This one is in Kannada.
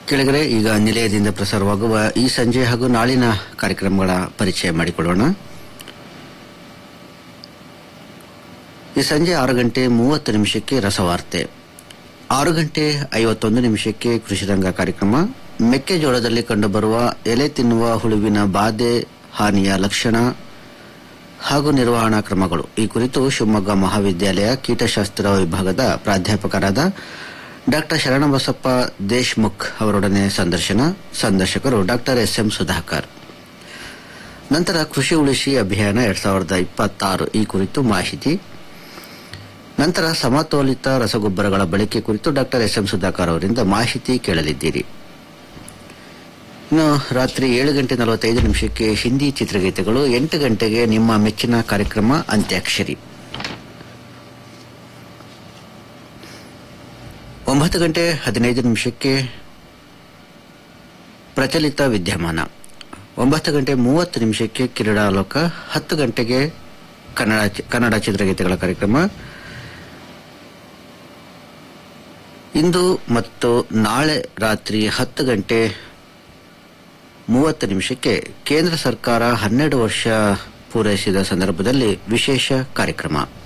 ಕೆಳಗಡೆ ಈಗ ನಿಲಯದಿಂದ ಪ್ರಸಾರವಾಗುವ ಈ ಸಂಜೆ ಹಾಗೂ ನಾಳಿನ ಕಾರ್ಯಕ್ರಮಗಳ ಪರಿಚಯ ಮಾಡಿಕೊಳ್ಳೋಣ ಈ ಸಂಜೆ ಆರು ಗಂಟೆ ಮೂವತ್ತು ನಿಮಿಷಕ್ಕೆ ರಸವಾರ್ತೆ ಆರು ಗಂಟೆ ಐವತ್ತೊಂದು ನಿಮಿಷಕ್ಕೆ ಕೃಷಿರಂಗ ಕಾರ್ಯಕ್ರಮ ಮೆಕ್ಕೆಜೋಳದಲ್ಲಿ ಕಂಡುಬರುವ ಎಲೆ ತಿನ್ನುವ ಹುಳುವಿನ ಬಾಧೆ ಹಾನಿಯ ಲಕ್ಷಣ ಹಾಗೂ ನಿರ್ವಹಣಾ ಕ್ರಮಗಳು ಈ ಕುರಿತು ಶಿವಮೊಗ್ಗ ಮಹಾವಿದ್ಯಾಲಯ ಕೀಟಶಾಸ್ತ್ರ ವಿಭಾಗದ ಪ್ರಾಧ್ಯಾಪಕರಾದ ಡಾಕ್ಟರ್ ಶರಣಬಸಪ್ಪ ದೇಶ್ಮುಖ್ ಅವರೊಡನೆ ಸಂದರ್ಶನ ಸಂದರ್ಶಕರು ಡಾಕ್ಟರ್ ಎಸ್ ಎಂ ಸುಧಾಕರ್ ನಂತರ ಕೃಷಿ ಉಳಿಸಿ ಅಭಿಯಾನ ಎರಡ್ ಸಾವಿರದ ಇಪ್ಪತ್ತಾರು ಈ ಕುರಿತು ಮಾಹಿತಿ ನಂತರ ಸಮತೋಲಿತ ರಸಗೊಬ್ಬರಗಳ ಬಳಕೆ ಕುರಿತು ಡಾಕ್ಟರ್ ಎಸ್ ಎಂ ಸುಧಾಕರ್ ಅವರಿಂದ ಮಾಹಿತಿ ಕೇಳಲಿದ್ದೀರಿ ಇನ್ನು ರಾತ್ರಿ ಏಳು ಗಂಟೆ ನಲವತ್ತೈದು ನಿಮಿಷಕ್ಕೆ ಹಿಂದಿ ಚಿತ್ರಗೀತೆಗಳು ಎಂಟು ಗಂಟೆಗೆ ನಿಮ್ಮ ಮೆಚ್ಚಿನ ಕಾರ್ಯಕ್ರಮ ಅಂತ್ಯಾಕ್ಷರಿ ಒಂಬತ್ತು ಗಂಟೆ ಹದಿನೈದು ನಿಮಿಷಕ್ಕೆ ಪ್ರಚಲಿತ ವಿದ್ಯಮಾನ ಒಂಬತ್ತು ಗಂಟೆ ಮೂವತ್ತು ನಿಮಿಷಕ್ಕೆ ಕ್ರೀಡಾಲೋಕ ಹತ್ತು ಗಂಟೆಗೆ ಕನ್ನಡ ಕನ್ನಡ ಚಿತ್ರಗೀತೆಗಳ ಕಾರ್ಯಕ್ರಮ ಇಂದು ಮತ್ತು ನಾಳೆ ರಾತ್ರಿ ಹತ್ತು ಗಂಟೆ ಮೂವತ್ತು ನಿಮಿಷಕ್ಕೆ ಕೇಂದ್ರ ಸರ್ಕಾರ ಹನ್ನೆರಡು ವರ್ಷ ಪೂರೈಸಿದ ಸಂದರ್ಭದಲ್ಲಿ ವಿಶೇಷ ಕಾರ್ಯಕ್ರಮ